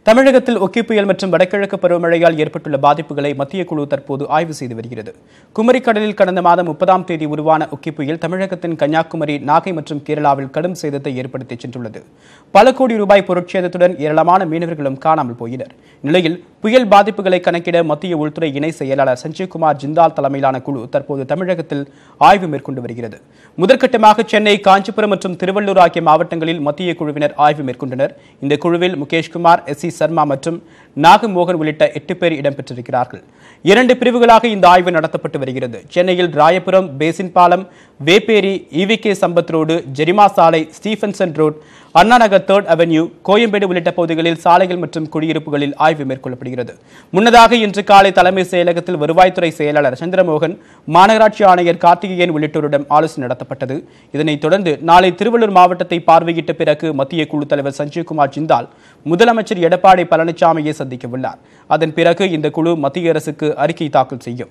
தமிழகத்தில் ஒக்கி புயல் மற்றும் வடகிழக்கு பருவமழையால் ஏற்பட்டுள்ள பாதிப்புகளை மத்திய குழு தற்போது ஆய்வு செய்து வருகிறது குமரிக்கடலில் கடந்த மாதம் முப்பதாம் தேதி உருவான ஒக்கி புயல் தமிழகத்தின் கன்னியாகுமரி நாகை மற்றும் கேரளாவில் கடும் சேதத்தை ஏற்படுத்தி சென்றுள்ளது பல கோடி ரூபாய் பொருட்சேதத்துடன் ஏராளமான மீனவர்களும் காணாமல் போயினர் நிலையில் புயல் பாதிப்புகளை கணக்கிட மத்திய உள்துறை இணை செயலாளர் சஞ்சய்குமார் ஜிந்தால் தலைமையிலான குழு தற்போது தமிழகத்தில் ஆய்வு மேற்கொண்டு வருகிறது முதற்கட்டமாக சென்னை காஞ்சிபுரம் மற்றும் திருவள்ளூர் ஆகிய மாவட்டங்களில் மத்திய குழுவினர் ஆய்வு மேற்கொண்டனர் இந்த குழுவில் முகேஷ்குமார் எஸ் சி சர்மா மற்றும் நாகமோகன் உள்ளிட்ட எட்டு பேர் இடம்பெற்றிருக்கிறார்கள் இரண்டு பிரிவுகளாக இந்த ஆய்வு நடத்தப்பட்டு வருகிறது சென்னையில் ராயபுரம் பேசின் பாலம் வேப்பேரி இவிகே சம்பத் ரோடு ஜெரிமா சாலை Stephenson road Anna Nagar third avenue Koyambedu உள்ளிட்ட பகுதிகளில் சாலைகள் மற்றும் குடியிருப்புகளில் ஆய்வு மேற்கொள்ளப்படுகிறது முன்னதாக இன்று காலை தலைமை செயலகத்தில் வருவாய்த்துறை செயலாளர் சந்திரமோகன் மாநகராட்சி ஆணையர் கார்த்திகேயன் உள்ளிட்டோரிடம் ஆலோசனை நடத்தப்பட்டது இதனைத் தொடர்ந்து நாளை திருவள்ளூர் மாவட்டத்தை பார்வையிட்ட பிறகு மத்திய குழு தலைவர் சஞ்சய்குமார் ஜிந்தால் முதலமைச்சர் எடப்பாடி பழனிசாமியை சந்திக்க உள்ளார் அதன் பிறகு இந்த குழு மத்திய அரசுக்கு அறிக்கை தாக்கல் செய்யும்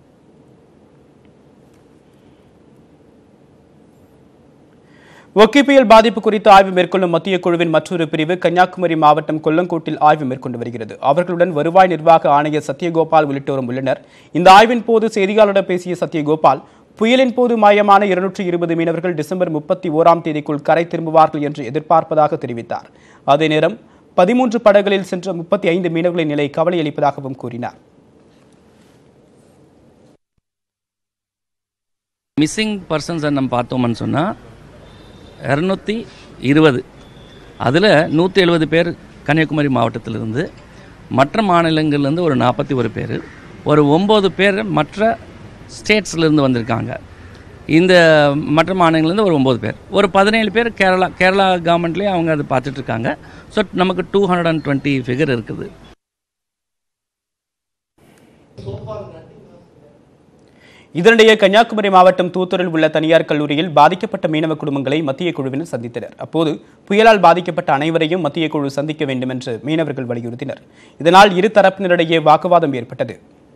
ஒக்கி புயல் பாதிப்பு குறித்து ஆய்வு மேற்கொள்ளும் மத்திய குழுவின் மற்றொரு பிரிவு கன்னியாகுமரி மாவட்டம் கொல்லங்கோட்டில் ஆய்வு மேற்கொண்டு வருகிறது அவர்களுடன் வருவாய் நிர்வாக ஆணையர் சத்யகோபால் உள்ளிட்டோரும் உள்ளனர் இந்த ஆய்வின் போது செய்தியாளரிடம் பேசிய சத்யகோபால் புயலின் போது மாயமான இருநூற்றி இருபது மீனவர்கள் டிசம்பர் முப்பத்தி ஓராம் தேதிக்குள் கரை திரும்புவார்கள் என்று எதிர்பார்ப்பதாக தெரிவித்தார் அதே நேரம் பதிமூன்று படகுகளில் சென்ற முப்பத்தி ஐந்து மீனவர்களின் நிலை கவலை அளிப்பதாகவும் கூறினார் மிஸ்ஸிங் பர்சன்ஸை நம்ம பார்த்தோம்னு சொன்னால் இரநூத்தி இருபது அதில் நூற்றி எழுபது பேர் கன்னியாகுமரி மாவட்டத்திலிருந்து மற்ற மாநிலங்கள்லேருந்து ஒரு நாற்பத்தி ஒரு பேர் ஒரு ஒம்பது பேர் மற்ற ஸ்டேட்ஸ்லேருந்து வந்திருக்காங்க இந்த மற்ற மாநிலங்கள்லேருந்து ஒரு ஒம்பது பேர் ஒரு பதினேழு பேர் கேரளா கேரளா கவர்மெண்ட்லேயே அவங்க அதை பார்த்துட்ருக்காங்க ஸோ நமக்கு two hundred and twenty figure இருக்குது இதனிடையே கன்னியாகுமரி மாவட்டம் தூத்தூரில் உள்ள தனியார் கல்லூரியில் பாதிக்கப்பட்ட மீனவ குடும்பங்களை மத்திய குழுவினர் சந்தித்தனர் அப்போது புயலால் பாதிக்கப்பட்ட அனைவரையும் மத்திய குழு சந்திக்க வேண்டும் என்று மீனவர்கள் வலியுறுத்தினர் இதனால் இரு தரப்பினரிடையே வாக்குவாதம் ஏற்பட்டது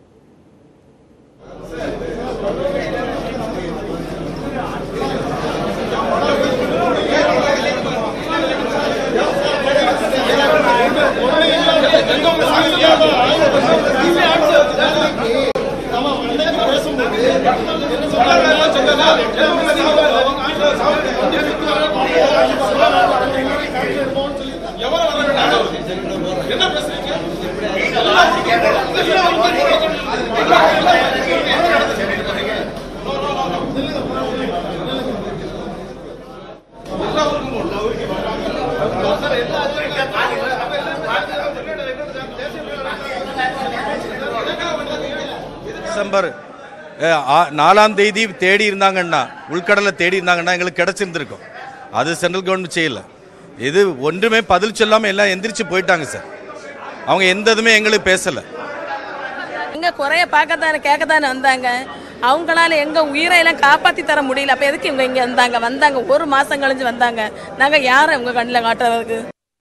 டிசம்பர் அஹ், ஆ- நாலாம் தேதி தேடி இருந்தாங்கன்னா உள்கடலை தேடி இருந்தாங்கன்னா எங்களுக்கு கிடைச்சிருந்திருக்கும் அது சென்ட்ரல் கவர்மெண்ட் செய்யல இது ஒன்றுமே பதில் சொல்லாமல் எல்லாம் எந்திரிச்சு போயிட்டாங்க சார் அவங்க எந்த இதுவுமே எங்களுக்கு பேசலை எங்க குறைய பார்க்கத்தானே கேட்கத்தானே வந்தாங்க அவங்களால எங்க உயிரை எல்லாம் காப்பாத்தி தர முடியல அப்ப எதுக்கு இவங்க இங்க வந்தாங்க வந்தாங்க ஒரு மாசம் கழிஞ்சு வந்தாங்க நாங்க யாரை உங்க கண்ணில் காட்டுறதுக்கு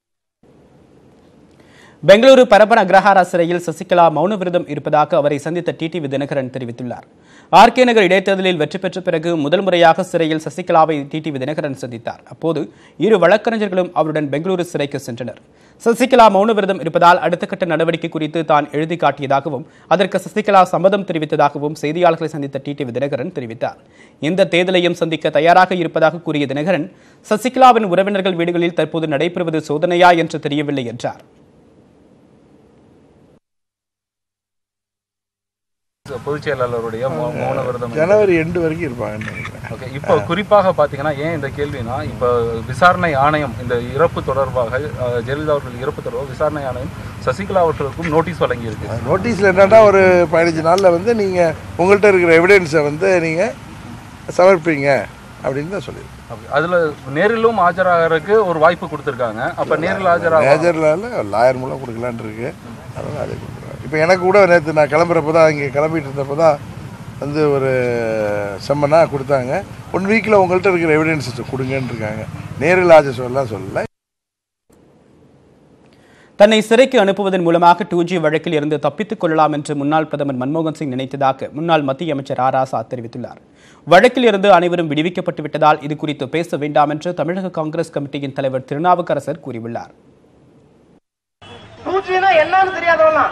பெங்களூரு பரப்பன அக்ரஹாரா சிறையில் சசிகலா மௌன விரதம் இருப்பதாக அவரை சந்தித்த டிடிவி தினகரன் தெரிவித்துள்ளார் ஆர்கே நகர் இடைத்தேர்தலில் வெற்றி பெற்ற பிறகு முதல் முறையாக சிறையில் சசிகலாவை டிடிவி தினகரன் சந்தித்தார் அப்போது இரு வழக்கறிஞர்களும் அவருடன் பெங்களூரு சிறைக்கு சென்றனர் சசிகலா மௌன விரதம் இருப்பதால் அடுத்த கட்ட நடவடிக்கை குறித்து தான் எழுதி காட்டியதாகவும் அதற்கு சசிகலா சம்மதம் தெரிவித்ததாகவும் செய்தியாளர்களை சந்தித்த டிடிவி தினகரன் தெரிவித்தார் எந்த தேர்தலையும் சந்திக்க தயாராக இருப்பதாக கூறிய தினகரன் சசிகலாவின் உறவினர்கள் வீடுகளில் தற்போது நடைபெறுவது சோதனையா என்று தெரியவில்லை என்றார் பொதுச் செயலாளருடைய மௌ- மௌன விரதம் ஜனவரி எண்டு வரைக்கும் இருப்பாங்கன்னு நினைக்கிறேன் ஓகே இப்போ குறிப்பாக பார்த்தீங்கன்னா ஏன் இந்த கேள்வினா இப்போ விசாரணை ஆணையம் இந்த இறப்பு தொடர்பாக அஹ், ஜெயலலிதா அவர்கள் இறப்பு தொடர்பாக விசாரணை ஆணையம் சசிகலா அவர்களுக்கும் நோட்டீஸ் வழங்கியிருக்கு நோட்டீஸில் என்னன்னா ஒரு பதினஞ்சு நாளில் வந்து நீங்கள் உங்கள்கிட்ட இருக்கிற எவிடன்ஸை வந்து நீங்கள் சமர்ப்பிங்க அப்படின்னு தான் சொல்லியிருக்கேன் அப்படி அதில் நேரிலும் ஆஜராகிறதுக்கு ஒரு வாய்ப்பு கொடுத்துருக்காங்க அப்போ நேரில் ஆஜராக மேஜரில் லாயர் மூலம் கொடுக்கலான்னு இருக்கு அதனால் அதை கொடுக்குறேன் இப்போ எனக்கு கூட நேற்று நான் கிளம்புறப்போ தான் இங்கே கிளம்பிட்டு இருந்தப்போ தான் வந்து ஒரு செம்மனா கொடுத்தாங்க ஒன் வீக்கில் உங்கள்கிட்ட இருக்கிற எவிடன்ஸ் கொடுங்கன்னு இருக்காங்க நேரில் ஆஜர் சொல்லலாம் சொல்லலை தன்னை சிறைக்கு அனுப்புவதன் மூலமாக டூ ஜி வழக்கில் இருந்து தப்பித்துக் கொள்ளலாம் என்று முன்னாள் பிரதமர் மன்மோகன் சிங் நினைத்ததாக முன்னாள் மத்திய அமைச்சர் ஆர் ராசா தெரிவித்துள்ளார் வழக்கில் இருந்து அனைவரும் விடுவிக்கப்பட்டு விட்டதால் இது குறித்து பேச வேண்டாம் என்று தமிழக காங்கிரஸ் கமிட்டியின் தலைவர் திருநாவுக்கரசர் கூறியுள்ளார் டூஜினா என்னன்னு தெரியாதவங்களாம்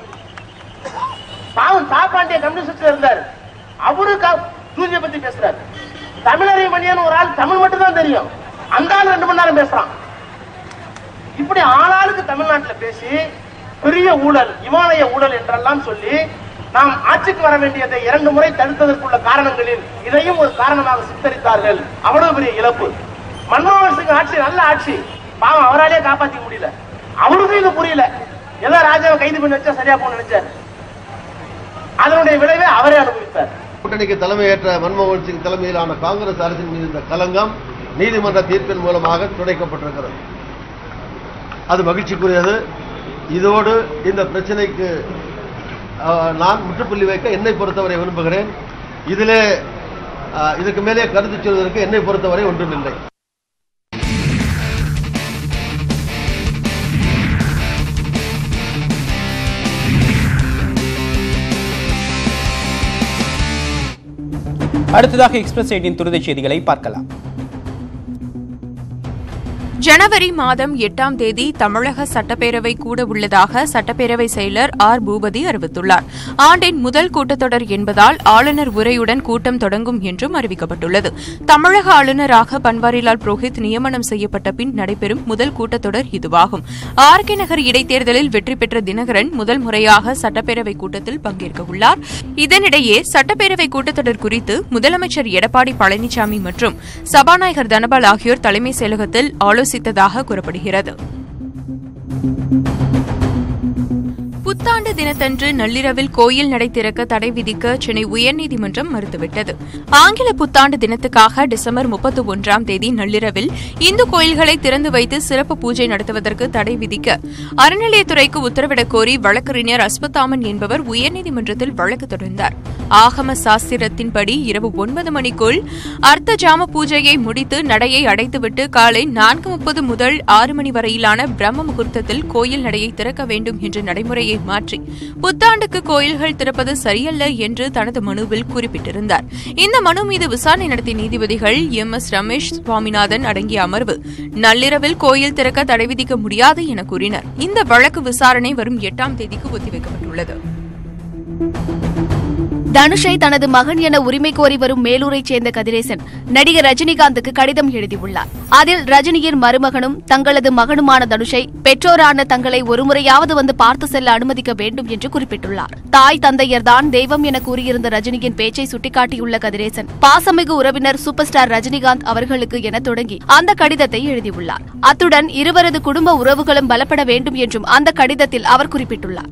பாவம் தாப்பாண்டிய கம்யூனிஸ்ட்ல இருந்தாரு அவரு டூஜியை பத்தி பேசுறாரு தமிழரை மணியான ஒரு ஆள் தமிழ் மட்டும் தான் தெரியும் அந்த ஆள் ரெண்டு மணி நேரம் பேசுறான் இப்படி ஆளாளுக்கு தமிழ்நாட்டுல பேசி பெரிய ஊழல் இமாலய ஊழல் என்றெல்லாம் சொல்லி நாம் ஆட்சிக்கு வர வேண்டியதை இரண்டு முறை தடுத்ததற்குள்ள காரணங்களில் இதையும் ஒரு காரணமாக சித்தரித்தார்கள் அவ்வளவு பெரிய இழப்பு மன்மோகன் சிங் ஆட்சி நல்ல ஆட்சி பாவம் அவராலேயே காப்பாத்திக்க முடியல அவருக்கும் இது புரியல ஏதோ ராஜாவை கைது பண்ணி வச்சா சரியா போன நினைச்சாரு அதனுடைய விளைவை அவரே அனுபவித்தார் கூட்டணிக்கு தலைமையேற்ற மன்மோகன் சிங் தலைமையிலான காங்கிரஸ் அரசின் மீது இந்த கலங்கம் நீதிமன்ற தீர்ப்பின் மூலமாக துடைக்கப்பட்டிருக்கிறது அது மகிழ்ச்சிக்குரியது இதோடு இந்த பிரச்சனைக்கு அஹ், நான் முற்றுப்புள்ளி வைக்க என்னை பொறுத்தவரை விரும்புகிறேன் இதிலே அஹ், இதுக்கு மேலே கருத்து சொல்வதற்கு என்னை பொறுத்தவரை ஒன்றுமில்லை அடுத்ததாக எக்ஸ்பிரஸ் செய்தியின் துரித செய்திகளை பார்க்கலாம் ஜனவரி மாதம் எட்டாம் தேதி தமிழக சட்டப்பேரவை கூட உள்ளதாக சட்டப்பேரவை செயலர் ஆர் பூபதி அறிவித்துள்ளார் ஆண்டின் முதல் கூட்டத்தொடர் என்பதால் ஆளுநர் உரையுடன் கூட்டம் தொடங்கும் என்றும் அறிவிக்கப்பட்டுள்ளது தமிழக ஆளுநராக பன்வாரிலால் புரோஹித் நியமனம் செய்யப்பட்ட பின் நடைபெறும் முதல் கூட்டத்தொடர் இதுவாகும் ஆர் கே நகர் இடைத்தேர்தலில் வெற்றி பெற்ற தினகரன் முதல் முறையாக சட்டப்பேரவை கூட்டத்தில் பங்கேற்க உள்ளார் இதனிடையே சட்டப்பேரவை கூட்டத்தொடர் குறித்து முதலமைச்சர் எடப்பாடி பழனிசாமி மற்றும் சபாநாயகர் தனபால் ஆகியோர் தலைமைச் செயலகத்தில் ஆலோசித்ததாக கூறப்படுகிறது புத்தாண்டு தினத்தன்று நள்ளிரவில் கோயில் நடை திறக்க தடை விதிக்க சென்னை உயர்நீதிமன்றம் மறுத்துவிட்டது ஆங்கில புத்தாண்டு தினத்துக்காக டிசம்பர் முப்பத்தி ஒன்றாம் தேதி நள்ளிரவில் இந்து கோயில்களை திறந்து வைத்து சிறப்பு பூஜை நடத்துவதற்கு தடை விதிக்க அறநிலையத்துறைக்கு உத்தரவிடக் கோரி வழக்கறிஞர் அஸ்வத்தாமன் என்பவர் உயர்நீதிமன்றத்தில் வழக்கு தொடர்ந்தார் ஆகம சாஸ்திரத்தின்படி இரவு ஒன்பது மணிக்குள் அர்த்த ஜாம பூஜையை முடித்து நடையை அடைத்துவிட்டு காலை நான்கு முப்பது முதல் ஆறு மணி வரையிலான பிரம்ம முகூர்த்தத்தில் கோயில் நடையை திறக்க வேண்டும் என்ற நடைமுறையை மாற்றி புத்தாண்டுக்கு கோயில்கள் திறப்பது சரியல்ல என்று தனது மனுவில் குறிப்பிட்டிருந்தார் இந்த மனு மீது விசாரணை நடத்திய நீதிபதிகள் எம் எஸ் ரமேஷ் சுவாமிநாதன் அடங்கிய அமர்வு நள்ளிரவில் கோயில் திறக்க தடை விதிக்க முடியாது என கூறினர் இந்த வழக்கு விசாரணை வரும் எட்டாம் தேதிக்கு ஒத்திவைக்கப்பட்டுள்ளது தனுஷை தனது மகன் என உரிமை கோரி வரும் மேலூரைச் சேர்ந்த கதிரேசன் நடிகர் ரஜினிகாந்துக்கு கடிதம் எழுதியுள்ளார் அதில் ரஜினியின் மருமகனும் தங்களது மகனுமான தனுஷை பெற்றோரான தங்களை ஒருமுறையாவது வந்து பார்த்து செல்ல அனுமதிக்க வேண்டும் என்று குறிப்பிட்டுள்ளார் தாய் தந்தையர்தான் தெய்வம் என கூறியிருந்த ரஜினியின் பேச்சை சுட்டிக்காட்டியுள்ள கதிரேசன் பாசமிகு உறவினர் சூப்பர் ஸ்டார் ரஜினிகாந்த் அவர்களுக்கு என தொடங்கி அந்த கடிதத்தை எழுதியுள்ளார் அத்துடன் இருவரது குடும்ப உறவுகளும் பலப்பட வேண்டும் என்றும் அந்த கடிதத்தில் அவர் குறிப்பிட்டுள்ளார்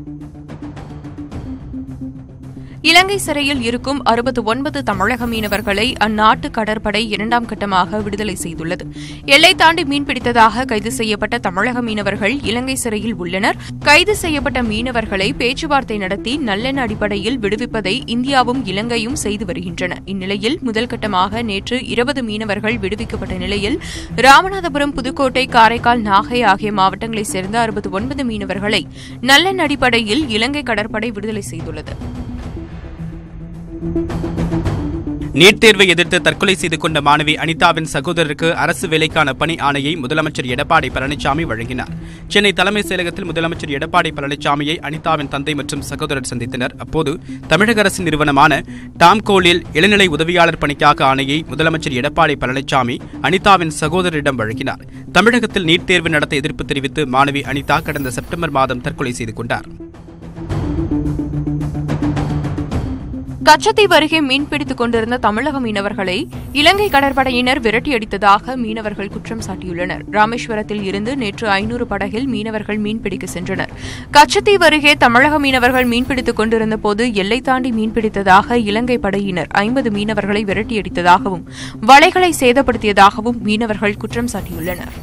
இலங்கை சிறையில் இருக்கும் அறுபத்து ஒன்பது தமிழக மீனவர்களை அந்நாட்டு கடற்படை இரண்டாம் கட்டமாக விடுதலை செய்துள்ளது எல்லை தாண்டி மீன்பிடித்ததாக கைது செய்யப்பட்ட தமிழக மீனவர்கள் இலங்கை சிறையில் உள்ளனர் கைது செய்யப்பட்ட மீனவர்களை பேச்சுவார்த்தை நடத்தி நல்லெண்ண அடிப்படையில் விடுவிப்பதை இந்தியாவும் இலங்கையும் செய்து வருகின்றன இந்நிலையில் முதல் கட்டமாக நேற்று இருபது மீனவர்கள் விடுவிக்கப்பட்ட நிலையில் ராமநாதபுரம் புதுக்கோட்டை காரைக்கால் நாகை ஆகிய மாவட்டங்களைச் சேர்ந்த அறுபத்து ஒன்பது மீனவர்களை நல்லெண்ண அடிப்படையில் இலங்கை கடற்படை விடுதலை செய்துள்ளது நீட் தேர்வை எதிர்த்து தற்கொலை செய்து கொண்ட மாணவி அனிதாவின் சகோதரருக்கு அரசு வேலைக்கான பணி ஆணையை முதலமைச்சர் எடப்பாடி பழனிசாமி வழங்கினார் சென்னை தலைமைச் செயலகத்தில் முதலமைச்சர் எடப்பாடி பழனிசாமியை அனிதாவின் தந்தை மற்றும் சகோதரர் சந்தித்தனர் அப்போது தமிழக அரசின் நிறுவனமான டாம்கோலில் இளநிலை உதவியாளர் பணிக்காக ஆணையை முதலமைச்சர் எடப்பாடி பழனிசாமி அனிதாவின் சகோதரரிடம் வழங்கினார் தமிழகத்தில் நீட் தேர்வு நடத்த எதிர்ப்பு தெரிவித்து மாணவி அனிதா கடந்த செப்டம்பர் மாதம் தற்கொலை செய்து கொண்டார் கச்சத்தீவு அருகே மீன்பிடித்துக் கொண்டிருந்த தமிழக மீனவர்களை இலங்கை கடற்படையினர் விரட்டியடித்ததாக மீனவர்கள் குற்றம் சாட்டியுள்ளனர் ராமேஸ்வரத்தில் இருந்து நேற்று ஐநூறு படகில் மீனவர்கள் மீன்பிடிக்க சென்றனர் கச்சத்தீவு அருகே தமிழக மீனவர்கள் மீன்பிடித்துக் கொண்டிருந்த போது எல்லை தாண்டி மீன்பிடித்ததாக இலங்கை படையினர் ஐம்பது மீனவர்களை விரட்டியடித்ததாகவும் வலைகளை சேதப்படுத்தியதாகவும் மீனவர்கள் குற்றம் சாட்டியுள்ளனர்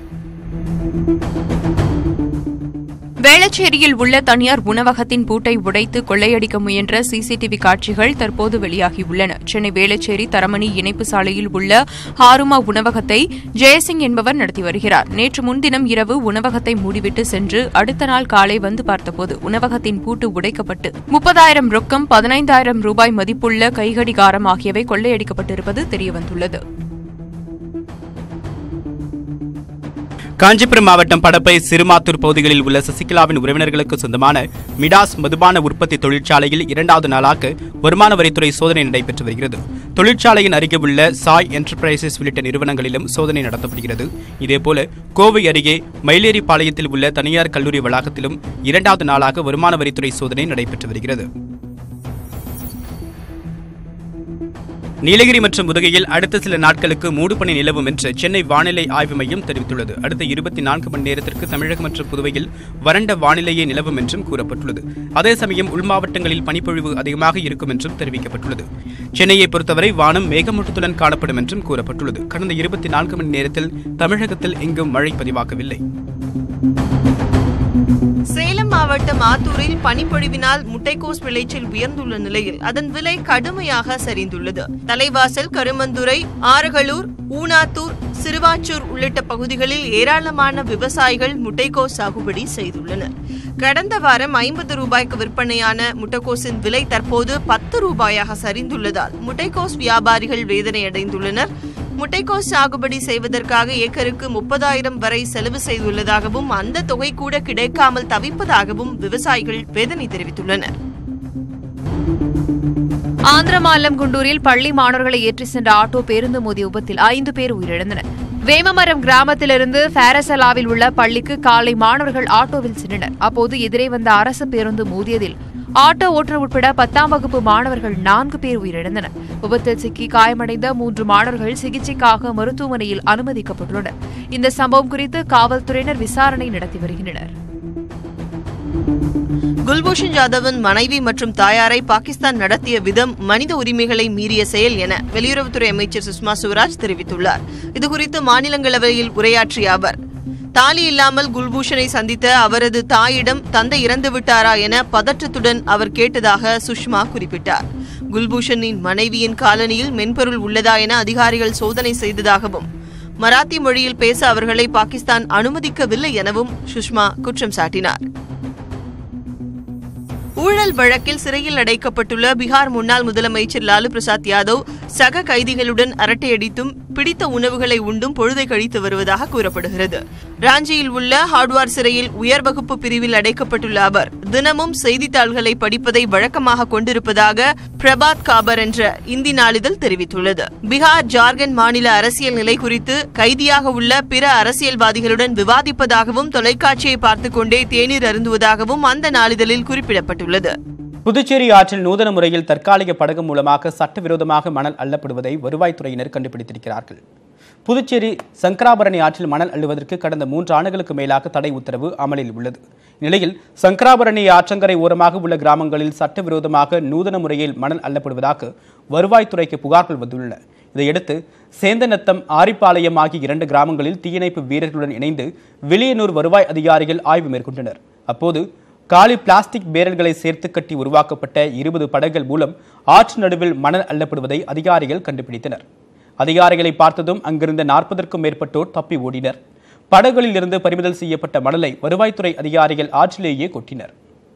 வேளச்சேரியில் உள்ள தனியார் உணவகத்தின் பூட்டை உடைத்து கொள்ளையடிக்க முயன்ற சிசிடிவி காட்சிகள் தற்போது வெளியாகியுள்ளன சென்னை வேளச்சேரி தரமணி இணைப்பு சாலையில் உள்ள ஹாருமா உணவகத்தை ஜெயசிங் என்பவர் நடத்தி வருகிறார் நேற்று முன்தினம் இரவு உணவகத்தை மூடிவிட்டு சென்று அடுத்த நாள் காலை வந்து பார்த்தபோது உணவகத்தின் பூட்டு உடைக்கப்பட்டு முப்பதாயிரம் ரொக்கம் பதினைந்தாயிரம் ரூபாய் மதிப்புள்ள கைகடிகாரம் ஆகியவை கொள்ளையடிக்கப்பட்டிருப்பது தெரியவந்துள்ளது காஞ்சிபுரம் மாவட்டம் படப்பை சிறுமாத்தூர் பகுதிகளில் உள்ள சசிகலாவின் உறவினர்களுக்கு சொந்தமான மிடாஸ் மதுபான உற்பத்தி தொழிற்சாலையில் இரண்டாவது நாளாக வருமான வரித்துறை சோதனை நடைபெற்று வருகிறது தொழிற்சாலையின் அருகே உள்ள சாய் என்டர்பிரைசஸ் உள்ளிட்ட நிறுவனங்களிலும் சோதனை நடத்தப்படுகிறது இதேபோல கோவை அருகே மயிலேறிப்பாளையத்தில் உள்ள தனியார் கல்லூரி வளாகத்திலும் இரண்டாவது நாளாக வருமான வரித்துறை சோதனை நடைபெற்று வருகிறது நீலகிரி மற்றும் உதகையில் அடுத்த சில நாட்களுக்கு மூடுபனி நிலவும் என்று சென்னை வானிலை ஆய்வு மையம் தெரிவித்துள்ளது அடுத்த இருபத்தி நான்கு மணி நேரத்திற்கு தமிழகம் மற்றும் புதுவையில் வறண்ட வானிலையே நிலவும் என்றும் கூறப்பட்டுள்ளது அதே சமயம் உள் மாவட்டங்களில் பனிப்பொழிவு அதிகமாக இருக்கும் என்றும் தெரிவிக்கப்பட்டுள்ளது சென்னையை பொறுத்தவரை வானம் மேகமூட்டத்துடன் காணப்படும் என்றும் கூறப்பட்டுள்ளது கடந்த இருபத்தி நான்கு மணி நேரத்தில் தமிழகத்தில் எங்கும் மழை பதிவாகவில்லை சேலம் மாவட்டம் ஆத்தூரில் பனிப்பொழிவினால் முட்டைக்கோஸ் விளைச்சல் உயர்ந்துள்ள நிலையில் அதன் விலை கடுமையாக சரிந்துள்ளது தலைவாசல் கருமந்துறை ஆரகளூர் ஊனாத்தூர் சிறுவாச்சூர் உள்ளிட்ட பகுதிகளில் ஏராளமான விவசாயிகள் முட்டைக்கோஸ் சாகுபடி செய்துள்ளனர் கடந்த வாரம் ஐம்பது ரூபாய்க்கு விற்பனையான முட்டைக்கோஸின் விலை தற்போது பத்து ரூபாயாக சரிந்துள்ளதால் முட்டைக்கோஸ் வியாபாரிகள் வேதனை அடைந்துள்ளனர் முட்டைக்கோஸ் சாகுபடி செய்வதற்காக ஏக்கருக்கு முப்பதாயிரம் வரை செலவு செய்துள்ளதாகவும் அந்த தொகை கூட கிடைக்காமல் தவிப்பதாகவும் விவசாயிகள் வேதனை தெரிவித்துள்ளனர் ஆந்திர மாநிலம் குண்டூரில் பள்ளி மாணவர்களை ஏற்றி சென்ற ஆட்டோ பேருந்து மோதிய விபத்தில் ஐந்து பேர் உயிரிழந்தனர் வேமமரம் கிராமத்திலிருந்து ஃபேரசலாவில் உள்ள பள்ளிக்கு காலை மாணவர்கள் ஆட்டோவில் சென்றனர் அப்போது எதிரே வந்த அரசு பேருந்து மோதியதில் ஆட்டோ ஓட்டுநர் உட்பட பத்தாம் வகுப்பு மாணவர்கள் நான்கு பேர் உயிரிழந்தனர் விபத்தில் சிக்கி காயமடைந்த மூன்று மாணவர்கள் சிகிச்சைக்காக மருத்துவமனையில் அனுமதிக்கப்பட்டுள்ளனர் இந்த சம்பவம் குறித்து காவல்துறையினர் விசாரணை நடத்தி வருகின்றனர் குல்பூஷன் ஜாதவின் மனைவி மற்றும் தாயாரை பாகிஸ்தான் நடத்திய விதம் மனித உரிமைகளை மீறிய செயல் என வெளியுறவுத்துறை அமைச்சர் சுஷ்மா சுவராஜ் தெரிவித்துள்ளார் இதுகுறித்து மாநிலங்களவையில் உரையாற்றிய அவர் தாலி இல்லாமல் குல்பூஷனை சந்தித்த அவரது தாயிடம் தந்தை இறந்து விட்டாரா என பதற்றத்துடன் அவர் கேட்டதாக சுஷ்மா குறிப்பிட்டார் குல்பூஷனின் மனைவியின் காலனியில் மென்பொருள் உள்ளதா என அதிகாரிகள் சோதனை செய்ததாகவும் மராத்தி மொழியில் பேச அவர்களை பாகிஸ்தான் அனுமதிக்கவில்லை எனவும் சுஷ்மா குற்றம் சாட்டினார் ஊழல் வழக்கில் சிறையில் அடைக்கப்பட்டுள்ள பீகார் முன்னாள் முதலமைச்சர் லாலு பிரசாத் யாதவ் சக கைதிகளுடன் அரட்டையடித்தும் பிடித்த உணவுகளை உண்டும் பொழுதை கழித்து வருவதாக கூறப்படுகிறது ராஞ்சியில் உள்ள ஹார்ட்வார் சிறையில் உயர் வகுப்பு பிரிவில் அடைக்கப்பட்டுள்ள அவர் தினமும் செய்தித்தாள்களை படிப்பதை வழக்கமாக கொண்டிருப்பதாக பிரபாத் காபர் என்ற இந்தி நாளிதழ் தெரிவித்துள்ளது பீகார் ஜார்க்கண்ட் மாநில அரசியல் நிலை குறித்து கைதியாக உள்ள பிற அரசியல்வாதிகளுடன் விவாதிப்பதாகவும் தொலைக்காட்சியை பார்த்துக் கொண்டே தேநீர் அருந்துவதாகவும் அந்த நாளிதழில் குறிப்பிடப்பட்டுள்ளது புதுச்சேரி ஆற்றில் நூதன முறையில் தற்காலிக படகு மூலமாக சட்டவிரோதமாக மணல் அள்ளப்படுவதை வருவாய்த்துறையினர் கண்டுபிடித்திருக்கிறார்கள் புதுச்சேரி சங்கராபரணி ஆற்றில் மணல் அள்ளுவதற்கு கடந்த மூன்று ஆண்டுகளுக்கு மேலாக தடை உத்தரவு அமலில் உள்ளது இந்நிலையில் சங்கராபரணி ஆற்றங்கரை ஓரமாக உள்ள கிராமங்களில் சட்டவிரோதமாக நூதன முறையில் மணல் அள்ளப்படுவதாக வருவாய்த்துறைக்கு புகார்கள் வந்துள்ளன இதையடுத்து சேந்தநத்தம் ஆரிப்பாளையம் ஆகிய இரண்டு கிராமங்களில் தீயணைப்பு வீரர்களுடன் இணைந்து வில்லியனூர் வருவாய் அதிகாரிகள் ஆய்வு மேற்கொண்டனர் அப்போது காலி பிளாஸ்டிக் பேரல்களை சேர்த்து கட்டி உருவாக்கப்பட்ட இருபது படகுகள் மூலம் ஆற்று நடுவில் மணல் அள்ளப்படுவதை அதிகாரிகள் கண்டுபிடித்தனர் அதிகாரிகளை பார்த்ததும் அங்கிருந்த நாற்பதற்கும் மேற்பட்டோர் தப்பி ஓடினர் படகுகளில் இருந்து பறிமுதல் செய்யப்பட்ட மணலை வருவாய்த்துறை அதிகாரிகள் ஆற்றிலேயே கொட்டினர்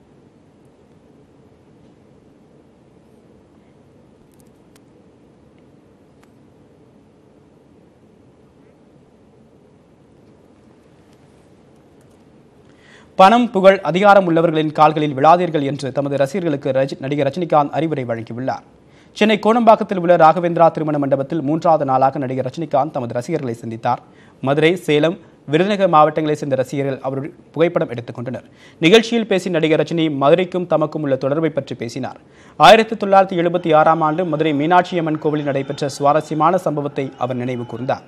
பணம் புகழ் அதிகாரம் உள்ளவர்களின் கால்களில் விழாதீர்கள் என்று தமது ரசிகர்களுக்கு ரஜி- நடிகர் ரஜினிகாந்த் அறிவுரை வழங்கியுள்ளார் சென்னை கோணம்பாக்கத்தில் உள்ள ராகவேந்திரா திருமண மண்டபத்தில் மூன்றாவது நாளாக நடிகர் ரஜினிகாந்த் தமது ரசிகர்களை சந்தித்தார் மதுரை சேலம் விருதுநகர் மாவட்டங்களைச் சேர்ந்த ரசிகர்கள் அவருடைய புகைப்படம் எடுத்துக் கொண்டனர் நிகழ்ச்சியில் பேசிய நடிகர் ரஜினி மதுரைக்கும் தமக்கும் உள்ள தொடர்பை பற்றி பேசினார் ஆயிரத்தி தொள்ளாயிரத்தி எழுபத்தி ஆறாம் ஆண்டு மதுரை மீனாட்சி அம்மன் கோவிலில் நடைபெற்ற சுவாரஸ்யமான சம்பவத்தை அவர் நினைவு கூர்ந்தார்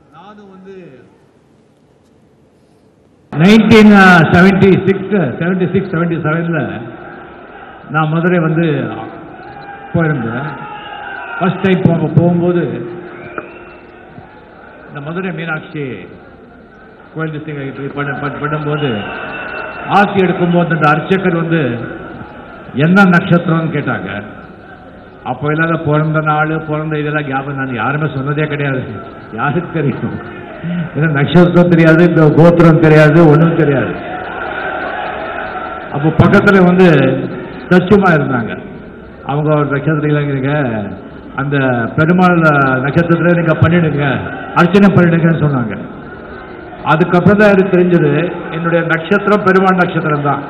nineteen seventy six seventy six seventy செவனில் நான் மதுரை வந்து போயிருந்தேன் ஃபர்ஸ்ட் டைம் போக போகும்போது இந்த மதுரை மீனாட்சி கோயில் திசைங்க இது பண்ண பண்ண- பண்ணும்போது ஆசி எடுக்கும்போது அந்த அர்ச்சகர் வந்து என்ன நட்சத்திரம்னு கேட்டாங்க அப்போ இல்லாத பிறந்த நாள் பிறந்த இதெல்லாம் ஞாபகம் நான் யாருமே சொன்னதே கிடையாது யாருக்கு தெரியும் ஏன்னா நட்சத்திரம் தெரியாது இந்த கோத்திரம் தெரியாது ஒன்றும் தெரியாது அப்போ பக்கத்தில் வந்து தச்சுமா இருந்தாங்க அவங்க ஒரு நட்சத்திரம் இல்லைங்கிறீங்க அந்த பெருமாள் நட்சத்திரத்தில் நீங்கள் பண்ணிடுங்க அர்ச்சனை பண்ணிடுங்கன்னு சொன்னாங்க அதுக்கப்புறம் தான் எனக்கு தெரிஞ்சது என்னுடைய நட்சத்திரம் பெருமாள் நட்சத்திரம் தான்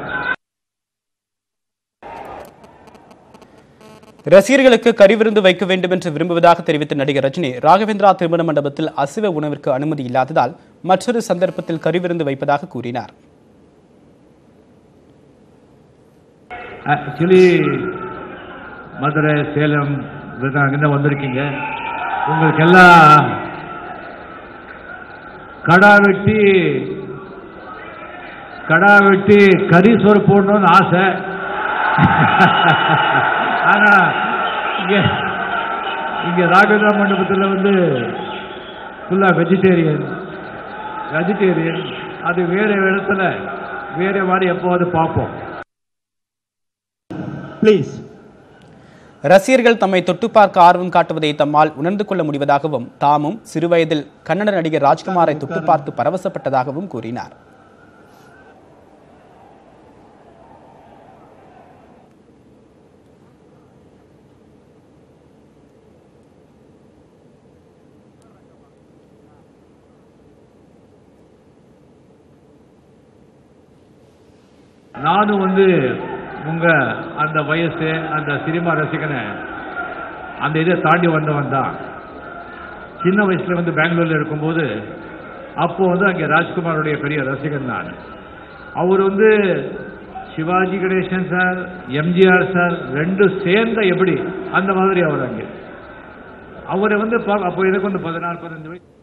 ரசிகர்களுக்கு கறிவிருந்து வைக்க வேண்டும் என்று விரும்புவதாக தெரிவித்த நடிகர் ரஜினி ராகவேந்திரா திருமண மண்டபத்தில் அசைவ உணவிற்கு அனுமதி இல்லாததால் மற்றொரு சந்தர்ப்பத்தில் கறிவிருந்து வைப்பதாக கூறினார் ஆக்சுவலி மதுரை சேலம் அங்கே வந்திருக்கீங்க உங்களுக்கு எல்லாம் கடா வெட்டி கடா வெட்டி கறி சோறு போடணும்னு ஆசை ஆனா இங்க இங்க ராகவேந்திரா மண்டபத்தில் வந்து ஃபுல்லா வெஜிடேரியன் வெஜிடேரியன் அது வேற இடத்துல வேற மாதிரி எப்போவாது பார்ப்போம் ப்ளீஸ் ரசிகர்கள் தம்மை தொட்டு பார்க்க ஆர்வம் காட்டுவதை தம்மால் உணர்ந்து கொள்ள முடிவதாகவும் தாமும் சிறுவயதில் கன்னட நடிகர் ராஜ்குமாரை தொட்டு பார்த்து பரவசப்பட்டதாகவும் கூறினார் நானும் வந்து உங்க அந்த வயசு அந்த சினிமா ரசிகனை அந்த இதை தாண்டி வந்தவன் தான் சின்ன வயசுல வந்து பெங்களூர்ல இருக்கும்போது அப்போ வந்து அங்கே ராஜ்குமாருடைய பெரிய ரசிகன் நான் அவர் வந்து Sivaji Ganesan sir MGR sir ரெண்டும் சேர்ந்த எப்படி அந்த மாதிரி அவர் அங்கே அவரை வந்து பா- அப்போ எனக்கு வந்து பதினாறு பதினஞ்சு வயசு